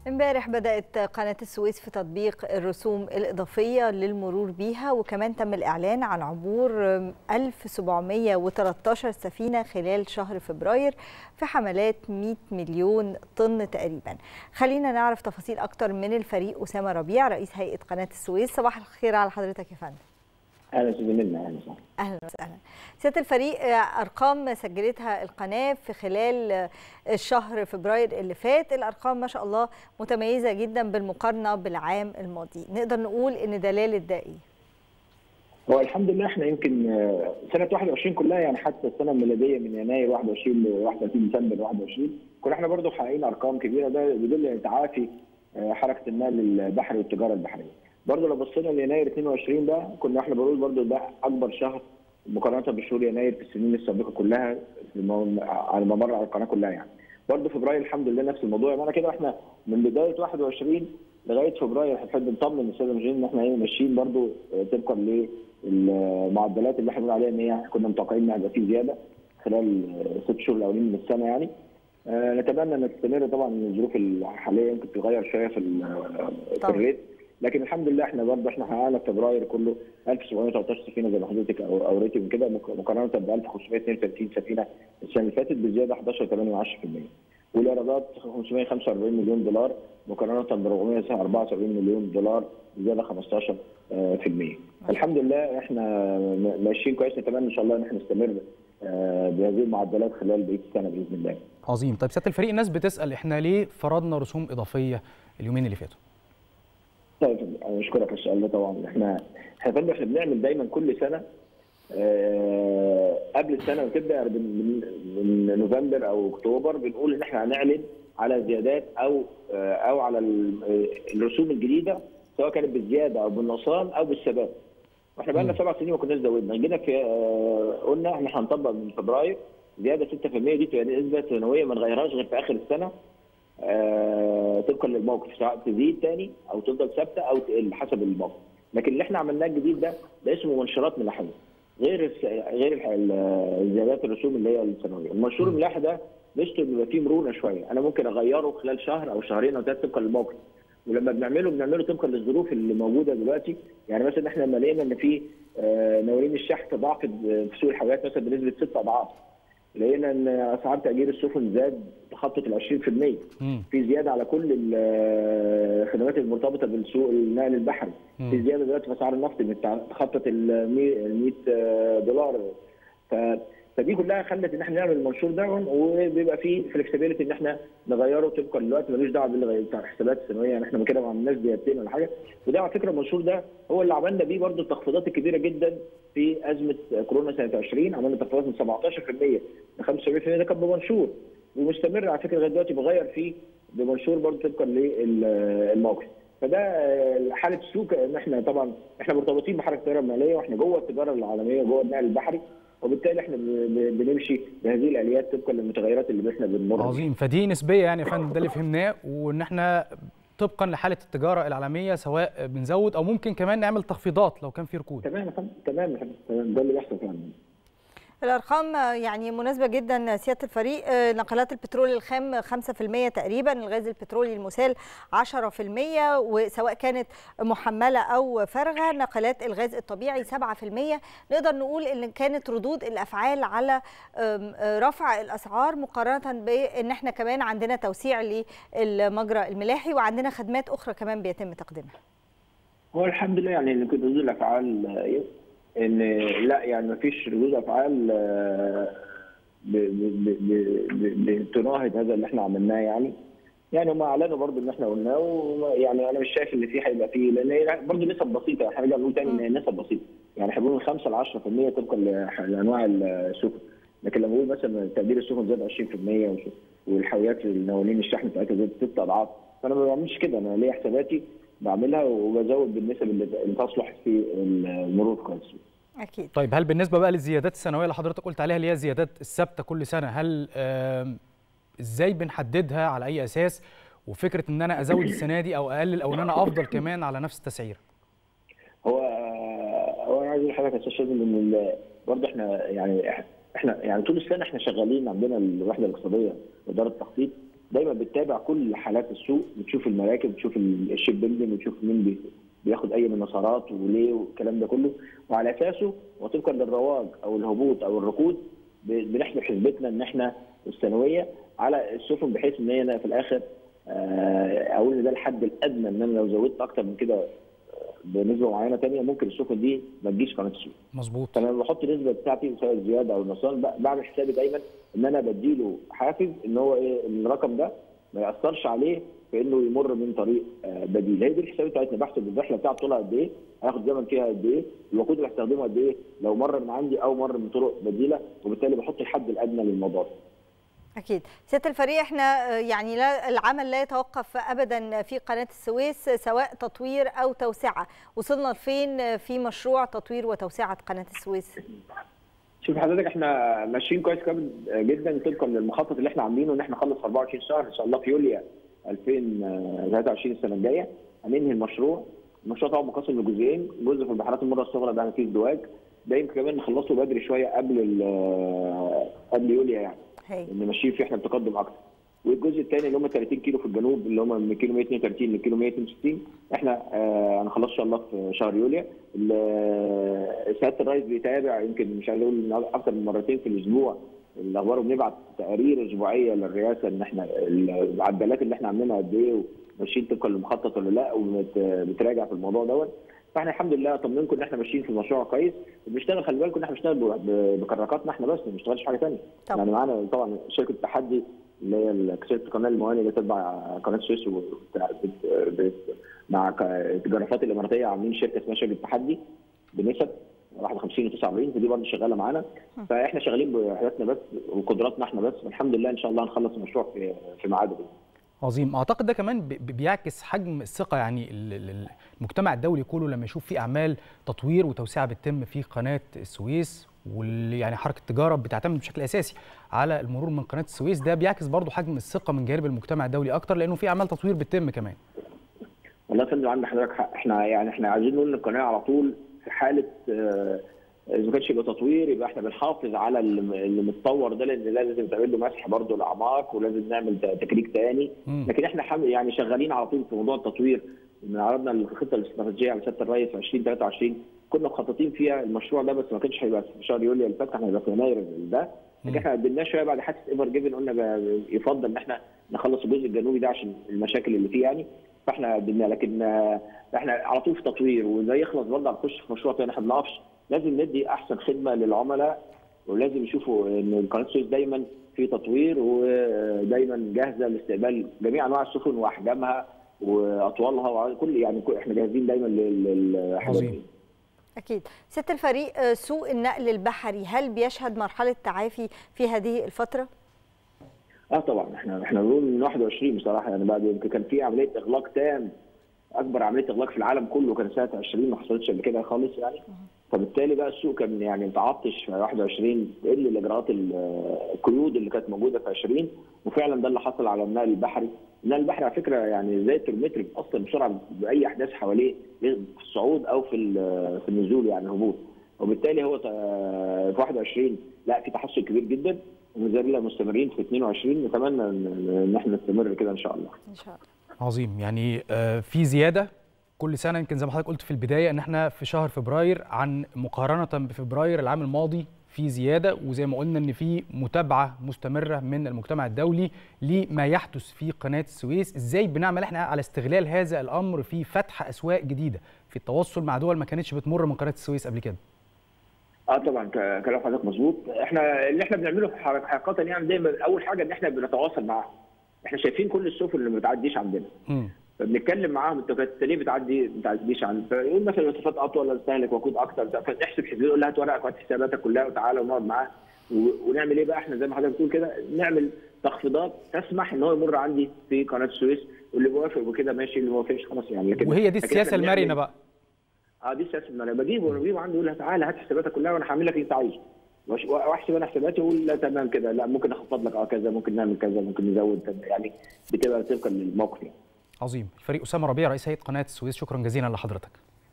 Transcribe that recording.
امبارح بدأت قناة السويس في تطبيق الرسوم الإضافية للمرور بيها وكمان تم الإعلان عن عبور 1713 سفينة خلال شهر فبراير في حملات 100 مليون طن تقريبا خلينا نعرف تفاصيل أكتر من الفريق أسامة ربيع رئيس هيئة قناة السويس صباح الخير على حضرتك يا فندم اهلا استاذ منى اهلا وسهلا اهلا وسهلا سياده الفريق ارقام سجلتها القناه في خلال الشهر فبراير اللي فات الارقام ما شاء الله متميزه جدا بالمقارنه بالعام الماضي نقدر نقول ان دلاله ده ايه هو الحمد لله احنا يمكن سنه 21 كلها يعني حتى السنه الميلاديه من يناير 21 ل 31 ديسمبر 21 كنا احنا برضه محققين ارقام كبيره ده بيدل على تعافي حركه النقل البحري والتجاره البحريه. برضه لو بصينا ليناير 22 ده كنا احنا بنقول برضه ده اكبر شهر مقارنه بشهور يناير في السنين السابقه كلها على ممر على القناه كلها يعني. برضه فبراير الحمد لله نفس الموضوع يعني كده احنا من بدايه 21 لغايه فبراير احنا بنطمن الساده المشاهدين ان احنا ايه ماشيين برضه طبقا للمعدلات اللي احنا بنقول عليها ان هي كنا متوقعين انها هيبقى في زياده خلال ست شهور الاولين من السنه يعني. آه نتمنى ان تستمر طبعا الظروف الحاليه يمكن تغير شويه في, في الريت لكن الحمد لله احنا برضه احنا حققنا في فبراير كله 1713 سفينه زي ما حضرتك اوريتي من كده مقارنه ب 1532 سفينه السنه اللي فاتت بزياده 11.8% والايرادات 545 مليون دولار مقارنه ب 474 مليون دولار زياده 15% الحمد لله احنا ماشيين كويس نتمنى ان شاء الله ان احنا نستمر بهذه المعدلات خلال بقيه السنه باذن الله. عظيم، طيب سياده الفريق الناس بتسال احنا ليه فرضنا رسوم اضافيه اليومين اللي فاتوا؟ طيب انا اشكرك على السؤال ده طبعا احنا احنا احنا بنعمل دايما كل سنه أه قبل السنه ما تبدا من, من نوفمبر او اكتوبر بنقول ان احنا هنعلن على زيادات او أه او على الرسوم الجديده سواء كانت بالزياده او بالنقصان او بالثبات. واحنا بقى لنا سبع سنين ما كناش زودنا جينا في أه قلنا احنا هنطبق من فبراير زياده 6% دي تبقى نسبه سنويه ما نغيرهاش غير في اخر السنه آه طبقا للموقف سواء تزيد تاني او تفضل ثابته او تقل حسب الموقف لكن اللي احنا عملناه الجديد ده ده اسمه منشورات ملاحيه غير غير زيادات الرسوم اللي هي السنويه المنشور الملاحي ده ميزته انه يبقى فيه مرونه شويه انا ممكن اغيره خلال شهر او شهرين او ثلاثه طبقا للموقف ولما بنعمله بنعمله طبقا للظروف اللي موجوده دلوقتي يعني مثلا احنا لما لقينا ان في آه نوارين الشحن تضاعفت في سوق الحاجات مثلا بنسبه ست اضعاف لقينا ان اسعار تاجير السفن زاد تخطط ال 20% مم. في زياده على كل الخدمات المرتبطه بالسوق النقل البحري مم. في زياده دلوقتي في اسعار النفط تخطط ال 100 دولار ف فدي كلها خلت ان احنا نعمل المنشور ده وبيبقى فيه فلكسبيليتي ان احنا نغيره طبقا للوقت ملوش دعوه باللي بتاع الحسابات السنويه يعني احنا كده ما عملناش زيادتين ولا حاجه وده على فكره المنشور ده هو اللي عملنا بيه برضه التخفيضات الكبيره جدا في ازمه كورونا سنه 20 عملنا تخفيضات من 17% ل 75% ده كان بمنشور ومستمر على فكره لغايه دلوقتي بغير فيه بمنشور برضه طبقا للموقف فده حاله السوق ان احنا طبعا احنا مرتبطين بحركه التجاره الماليه واحنا جوه التجاره العالميه جوه النقل البحري وبالتالي احنا بنمشي بهذه الاليات طبقا للمتغيرات اللي احنا بنمر عظيم فدي نسبيه يعني يا فندم ده اللي فهمناه وان احنا طبقا لحاله التجاره العالميه سواء بنزود او ممكن كمان نعمل تخفيضات لو كان في ركود تمام يا فندم تمام يا فندم ده اللي بيحصل فعلا الارقام يعني مناسبه جدا سياده الفريق نقلات البترول الخام 5% تقريبا الغاز البترولي المسال 10% وسواء كانت محمله او فارغه نقلات الغاز الطبيعي 7% نقدر نقول ان كانت ردود الافعال على رفع الاسعار مقارنه بان احنا كمان عندنا توسيع للمجرى الملاحي وعندنا خدمات اخرى كمان بيتم تقديمها هو الحمد لله يعني ان كنت ردود الافعال ان لا يعني ما فيش ردود افعال بتناهض هذا اللي احنا عملناه يعني يعني هم اعلنوا برضو ان احنا قلناه ويعني انا مش شايف ان في هيبقى فيه لان برضو نسب بسيطه احنا هنرجع نقول تاني ان هي نسب بسيطه يعني احنا بنقول 5 ل 10% طبقا لانواع السفن لكن لما بقول مثلا تقدير السفن زاد 20% والحاويات النوالين الشحن بتاعتها زادت ست اضعاف فانا ما بعملش كده انا ليا حساباتي بعملها وبزود بالنسب اللي تصلح في المرور كويس اكيد طيب هل بالنسبه بقى للزيادات السنويه اللي حضرتك قلت عليها اللي هي الزيادات الثابته كل سنه هل ازاي بنحددها على اي اساس وفكره ان انا ازود السنه دي او اقلل او ان انا افضل كمان على نفس التسعير هو هو انا عايز اقول لحضرتك يا استاذ ان برضه احنا يعني احنا يعني طول السنه احنا شغالين عندنا الوحده الاقتصاديه اداره التخطيط دايما بتتابع كل حالات السوق بتشوف المراكب بتشوف الشيب بيلدينج بتشوف مين بي بياخد اي من المسارات وليه والكلام ده كله وعلى اساسه وطبقا للرواج او الهبوط او الركود بنحسب حسبتنا ان احنا السنويه على السفن بحيث ان هي في الاخر اقول ان ده الحد الادنى ان انا لو زودت اكتر من كده بنسبه معينه ثانيه ممكن السفن دي ما تجيش قناه السويس. مظبوط. فانا بحط النسبه بتاعتي سواء الزياده او النقصان بعمل حسابي دايما ان انا بديله حافز ان هو ايه الرقم ده ما ياثرش عليه في انه يمر من طريق بديل هي دي الحساب بتاعتنا بحسب الرحله بتاعته طولها قد ايه هياخد زمن فيها قد ايه الوقود اللي هستخدمه قد ايه لو مر من عندي او مر من طرق بديله وبالتالي بحط الحد الادنى للموضوع ده اكيد سياده الفريق احنا يعني لا العمل لا يتوقف ابدا في قناه السويس سواء تطوير او توسعه وصلنا لفين في مشروع تطوير وتوسعه قناه السويس شوف حضرتك احنا ماشيين كويس جدا طبقا للمخطط اللي احنا عاملينه ان احنا نخلص 24 شهر ان شاء الله في يوليو 2023 السنه الجايه هننهي المشروع المشروع طبعا منقسم لجزئين جزء في البحيرات المره الصغرى ده فيه ازدواج ده يمكن كمان نخلصه بدري شويه قبل قبل يوليو يعني هي. ان ماشيين فيه احنا بتقدم اكتر والجزء الثاني اللي هم 30 كيلو في الجنوب اللي هم من كيلو 132 لكيلو 162 احنا آه هنخلص ان شاء الله في شهر يوليو سياده الرئيس بيتابع يمكن مش عايز اقول اكثر من مرتين في الاسبوع الاخبار بنبعت تقارير اسبوعيه للرئاسه ان احنا العدالات اللي احنا عاملينها قد ايه وماشيين طبقا للمخطط ولا لا وبتراجع في الموضوع دوت فاحنا الحمد لله اطمنكم ان احنا ماشيين في المشروع كويس وبنشتغل خلي بالكم ان احنا بنشتغل بكراكاتنا احنا بس ما بنشتغلش حاجه ثانيه يعني معانا طبعا شركه التحدي اللي هي شركه قناه الموانئ اللي تتبع قناه السويس مع التجارفات الاماراتيه عاملين شركه اسمها شركه التحدي بنسب 51 و49 فدي برضه شغاله معانا فاحنا شغالين بحاجاتنا بس وقدراتنا احنا بس والحمد لله ان شاء الله هنخلص المشروع في في ميعاده عظيم اعتقد ده كمان بيعكس حجم الثقه يعني المجتمع الدولي كله لما يشوف في اعمال تطوير وتوسعه بتتم في قناه السويس واللي يعني حركه التجاره بتعتمد بشكل اساسي على المرور من قناه السويس ده بيعكس برضه حجم الثقه من جانب المجتمع الدولي اكتر لانه في اعمال تطوير بتتم كمان والله يا فندم عند حضرتك حق احنا يعني احنا عايزين نقول ان القناه على طول في حاله اذا ما كانش يبقى تطوير يبقى احنا بنحافظ على اللي متطور ده لان لازم تعمل له مسح برضه الاعماق ولازم نعمل تكريك تاني لكن احنا يعني شغالين على طول في موضوع التطوير ان عرضنا الخطه الاستراتيجيه على سياده الرئيس 2023 كنا مخططين فيها المشروع ده بس ما كانش هيبقى في شهر يوليو اللي فات كان هيبقى في يناير ده لكن احنا قدمناه شويه بعد حادثه ايفر جيفن قلنا يفضل ان احنا نخلص الجزء الجنوبي ده عشان المشاكل اللي فيه يعني فاحنا قدمناه لكن احنا على طول في تطوير وده يخلص برضه هنخش في مشروع تاني احنا ما بنقفش لازم ندي احسن خدمه للعملاء ولازم يشوفوا ان قناه السويس دايما في تطوير ودايما جاهزه لاستقبال جميع انواع السفن واحجامها واطوالها وكل يعني احنا جاهزين دايما للحاجات دي. اكيد ست الفريق سوق النقل البحري هل بيشهد مرحله تعافي في هذه الفتره؟ اه طبعا احنا احنا بنقول من 21 بصراحه يعني بعد يمكن كان في عمليه اغلاق تام اكبر عمليه اغلاق في العالم كله كان سنه 20 ما حصلتش قبل كده خالص يعني فبالتالي بقى السوق كان يعني متعطش في 21 تقل الاجراءات القيود اللي كانت موجوده في 20 وفعلا ده اللي حصل على النقل البحري النقل البحري على فكره يعني زي الترمتر بيأثر بسرعه باي احداث حواليه في الصعود او في في النزول يعني الهبوط وبالتالي هو في 21 لا في تحسن كبير جدا وما زلنا مستمرين في 22 نتمنى ان احنا نستمر كده ان شاء الله ان شاء الله عظيم يعني في زياده كل سنه يمكن زي ما حضرتك قلت في البدايه ان احنا في شهر فبراير عن مقارنه بفبراير العام الماضي في زياده وزي ما قلنا ان في متابعه مستمره من المجتمع الدولي لما يحدث في قناه السويس ازاي بنعمل احنا على استغلال هذا الامر في فتح اسواق جديده في التواصل مع دول ما كانتش بتمر من قناه السويس قبل كده اه طبعا كلام حضرتك مظبوط احنا اللي احنا بنعمله حقيقه يعني دايما اول حاجه ان احنا بنتواصل معاهم احنا شايفين كل السفن اللي ما بتعديش عندنا م. فبنتكلم معاهم انت انت ليه بتعدي ما بتعديش عن فيقول مثلا المسافات اطول ولا تستهلك وقود اكتر فنحسب حساب يقول له هات ورقك وهات حساباتك كلها وتعالى ونقعد معاه ونعمل ايه بقى احنا زي ما حضرتك بتقول كده نعمل تخفيضات تسمح ان هو يمر عندي في قناه السويس واللي موافق وكده ماشي اللي ما موافقش خلاص يعني لكن وهي دي السياسه المرنه بقى اه دي السياسه المرنه بجيبه بجيبه عندي اقول له تعالى هات حساباتك كلها وانا هعمل لك اللي انت عايزه واحسب انا حساباتي واقول لا تمام كده لا ممكن اخفض لك اه كذا ممكن نعمل كذا ممكن نزود يعني بتبقى طبقا للموقف يعني عظيم الفريق اسامه ربيع رئيس هيئه قناه السويس شكرا جزيلا لحضرتك